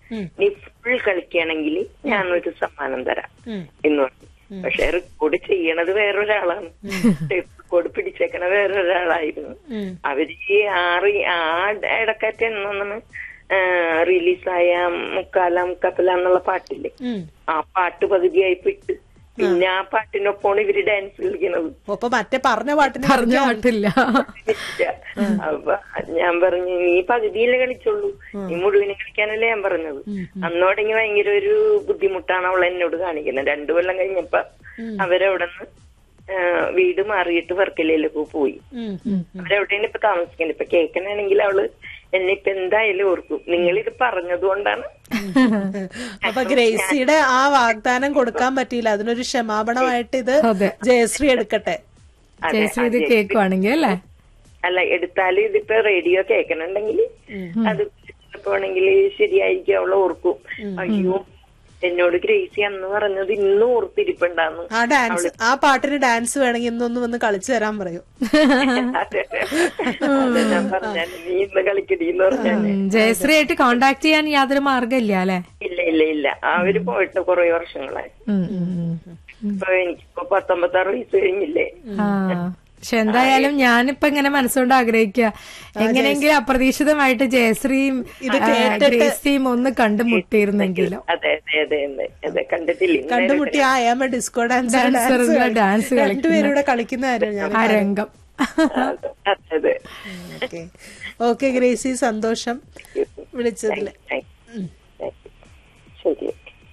നീ ഫുൾ കളിക്കുകയാണെങ്കിൽ ഞാനൊരു സമ്മാനം തരാം എന്ന് പറഞ്ഞു പക്ഷെ റെക്കോർഡ് ചെയ്യണത് വേറൊരാളാണ് റെക്കോർഡ് പിടിച്ചേക്കണ വേറൊരാളായിരുന്നു അവര് ഈ ആറ് ആ ഇടക്കാറ്റ് എന്നൊന്നും റിലീസായ മുക്കാലാം കപ്പല എന്നുള്ള പാട്ടില്ലേ ആ പാട്ട് പകുതിയായി വിട്ട് പിന്നെ ആ പാട്ടിനൊപ്പമാണ് ഇവര് ഡാൻസ് കളിക്കണത് അപ്പൊ മറ്റേ പറഞ്ഞ പാട്ടിന് പറഞ്ഞ പാട്ടില്ല ഇല്ല. അപ്പൊ ഞാൻ പറഞ്ഞു നീ പകുതിയല്ലേ കളിച്ചുള്ളൂ നീ മുഴുവനും കളിക്കാനല്ലേ ഞാൻ പറഞ്ഞത് അന്നോടെങ്കി ഭയങ്കര ഒരു ബുദ്ധിമുട്ടാണ് അവൾ എന്നോട് കാണിക്കുന്നത് രണ്ടു കൊല്ലം കഴിഞ്ഞപ്പോ അവരവിടുന്ന് ആ, വീട് മാറിയിട്ട് വർക്കലയിലേക്ക് പോയി അവരെവിടെയാണ് ഇപ്പൊ താമസിക്കുന്നത് ഇപ്പൊ കേൾക്കണമെങ്കിൽ അവള് എന്നെ ഇപ്പൊ എന്തായാലും ഓർക്കും നിങ്ങൾ ഇത് പറഞ്ഞതുകൊണ്ടാണ് അപ്പൊ ഗ്രേസിയുടെ ആ വാഗ്ദാനം കൊടുക്കാൻ പറ്റിയില്ല അതിനൊരു ക്ഷമാപണമായിട്ട് ഇത് അതെ. ജയശ്രീ എടുക്കട്ടെ അതെ, ജയശ്രീ ഇത് കേൾക്കുവാണെങ്കിൽ അല്ലേ അല്ല എടുത്താലും ഇതിപ്പോ റേഡിയോ കേൾക്കണുണ്ടെങ്കിൽ അത് പോണെങ്കിൽ ശരിയായിരിക്കും അവള് ഓർക്കും അയ്യോ എന്നോട് ഗ്രേസി അന്ന് പറഞ്ഞത് ഇന്നും ഓർത്തിരിപ്പുണ്ടാന്നു ആ ഡാൻസ് ആ പാട്ടിന് ഡാൻസ് വേണമെങ്കിൽ ഇന്നൊന്ന് വന്ന് കളിച്ചു തരാൻ പറയൂ അതെ അതെ ഞാൻ പറഞ്ഞ നീ ഇന്ന് കളിക്കടി എന്ന് പറഞ്ഞാല് ഉം, ജയശ്രീ ആയിട്ട് കോണ്ടാക്ട് ചെയ്യാൻ യാതൊരു മാർഗ്ഗമില്ല അല്ലെ ഇല്ല ഇല്ല ഇല്ല അവര് പോയിട്ട് കുറെ വർഷങ്ങളായി ഇപ്പൊ എനിക്കിപ്പോ പത്തൊമ്പത്താറ് വയസ്സ് കഴിഞ്ഞില്ലേ ആ പക്ഷെ എന്തായാലും ഞാനിപ്പോ ഇങ്ങനെ മനസ്സുകൊണ്ട് ആഗ്രഹിക്കുക എങ്ങനെയെങ്കിലും അപ്രതീക്ഷിതമായിട്ട് ജയശ്രീയും ആ, ഗ്രേസിയും ഒന്ന് കണ്ടുമുട്ടിയിരുന്നെങ്കിലും അതെ അതെ അതെ അതെ അതെ കണ്ടിട്ടില്ല ഇന്ന് കണ്ടുമുട്ടി ആ ഏമ ഡിസ്കോ ഡാൻസ് Dancer കള് dance കളിക്കുന്ന. രണ്ടുപേരും കൂടെ കളിക്കുന്ന കാര്യം ഞാൻ ആ രംഗം അതെ അതെ ഓക്കെ ഓക്കെ ഗ്രേസി സന്തോഷം വിളിച്ചതില് താങ്ക് യു. Thank you. ശരി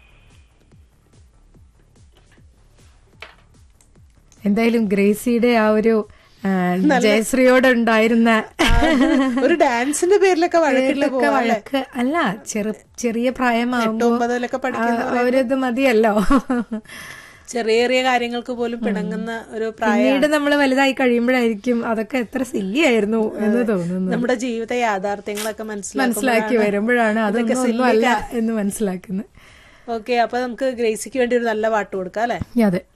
എന്തായാലും ഗ്രേസിയുടെ ആ ഒരു ആ, ജയശ്രീയോട് ഉണ്ടായിരുന്ന ഒരു ഡാൻസിന്റെ പേരിലൊക്കെ വഴക്കില്ല ഒക്കെ വഴക്ക് അല്ല ചെറു ചെറിയ പ്രായമാകുമ്പോ ഒമ്പതിലൊക്കെ പഠിക്കുന്ന ആ, ഒരിത് മതിയല്ലോ ചെറിയ ചെറിയ കാര്യങ്ങൾക്ക് പോലും പിണങ്ങുന്ന ഒരു പ്രായം പിന്നീട് നമ്മൾ വലുതായി കഴിയുമ്പോഴായിരിക്കും അതൊക്കെ എത്ര സില്ലിയായിരുന്നു എന്ന് തോന്നുന്നു നമ്മുടെ ജീവിത യാഥാർത്ഥ്യങ്ങളൊക്കെ മനസ്സിലാക്കി മനസ്സിലാക്കി വരുമ്പോഴാണ് അതൊന്നും ഒന്നും അല്ല എന്ന് മനസ്സിലാക്കുന്നത് ഓക്കെ അപ്പൊ നമുക്ക് ഗ്രേസിക്ക് വേണ്ടി ഒരു നല്ല പാട്ട് കൊടുക്കാം അല്ലെ അതെ